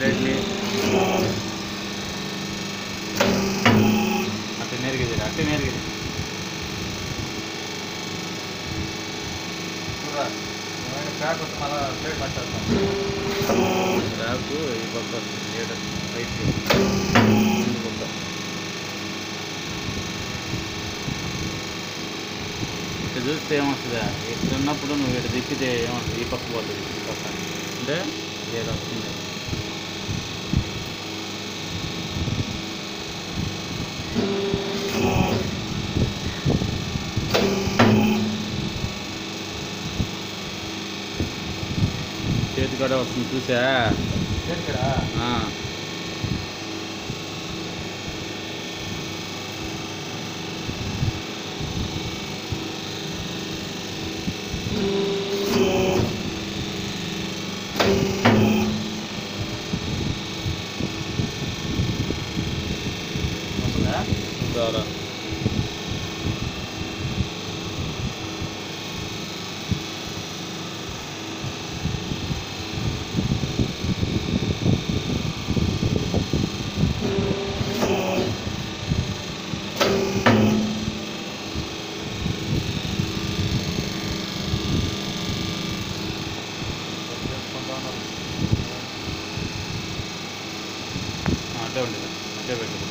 Straightly అట్టే నేర్గిది అట్టే నేర్గిది track వస్తే మళ్ళీ ప్లేట్ పట్టేస్తాం ట్రాక్ ఈ పక్క వస్తుంది ఏడు రైట్ పక్క ఇటు చూస్తే ఏమొస్తుందా ఇక్కడ ఉన్నప్పుడు నువ్వు ఇటు తిప్పితే ఏమొస్తుంది ఈ పక్క పోతుంది ఈ పక్క అంటే ఏదో వస్తుంది చేతి కూడా వస్తుంది చూసా చేతికిరా ఆ. వస్తుందా ద్వారా చేసుకుంటా ఉన్నారు అట్టే ఉండేది అట్టే పెట్టు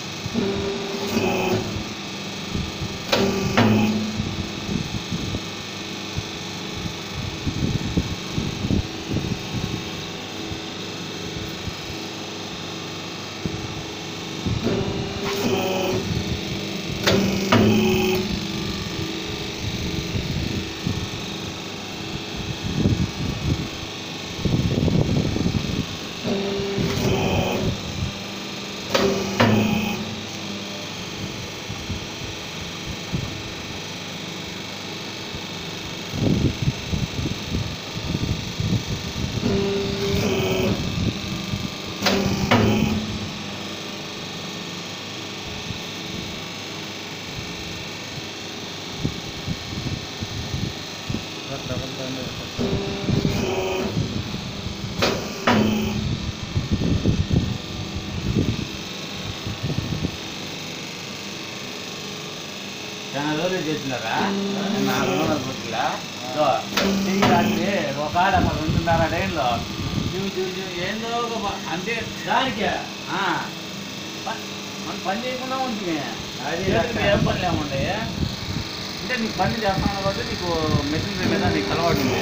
చాలా రోజులు చేసినారా నాలుగు రోజులు కొట్టిలా చెయ్యి రాత్రి ఒక ఆడ అక్కడ రెండున్నర టైంలో చూసి చూసి ఏందో ఒక ప- అంటే దానికే ఆ, ప- మనం పని చేయకుండా ఉంటుంది అది చేతులకి ఏం పని లేకుండా అంటే నీకు పని చేస్తున్నావు కాబట్టి నీకు మెషినరీ మీద నీకు అలవాటు ఉంది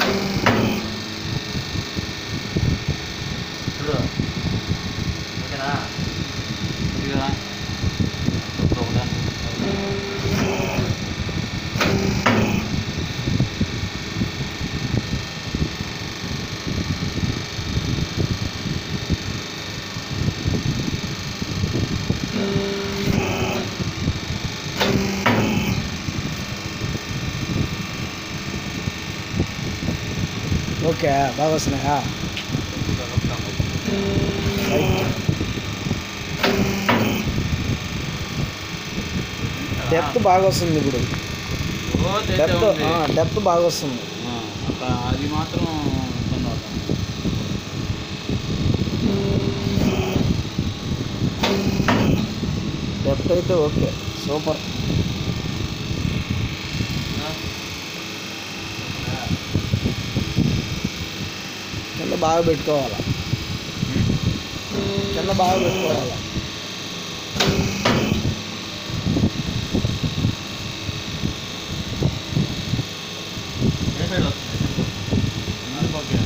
చూడు ఓకేనా ఇదిగా ఒకదా ఓకే బాగా వస్తున్నాయా రైట్ డెప్త్ బాగా వస్తుంది ఇప్పుడు డెప్త్ డెప్త్ బాగా వస్తుంది అది మాత్రం ఇబ్బంది అవుతుంది డెప్త్ అయితే ఓకే సూపర్ కింద బాగా పెట్టుకోవాలా కింద బాగా పెట్టుకోవాలా ఏ సైడ్ వస్తుంది ఓకే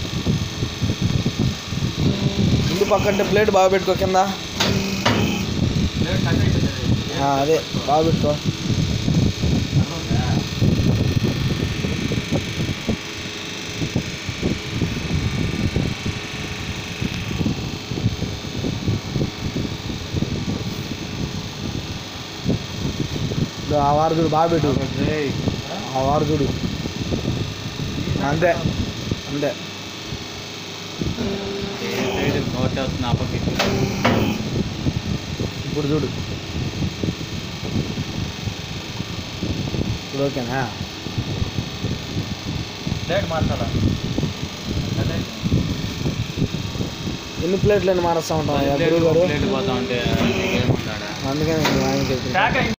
ముందు పక్కంటే ప్లేట్ బాగా పెట్టుకో కింద ప్లేట్ కట్ అయిపోతుంది ఆ, అదే బాగా పెట్టుకో అర్థమవుతుందా? ఇప్పుడు ఆ వారదుడు బాగా పెట్టు ఆ వారదుడు అంతే అంతే ఏ సైడ్ ఒకటే వస్తుంది ఆ పక్క ఇటు. ఇప్పుడు చూడు ఇప్పుడు ఓకేనా ప్లేట్ మార్చాలా కట్ అయిపోయింది. ఎన్ని ప్లేట్లను మారుస్తూ ఉంటాం పది గురువు ప్లేట్లు గారు ప్లేట్ పోతా ఉంటే నీకేముందాడా అందుకని ఆయనకి శాఖ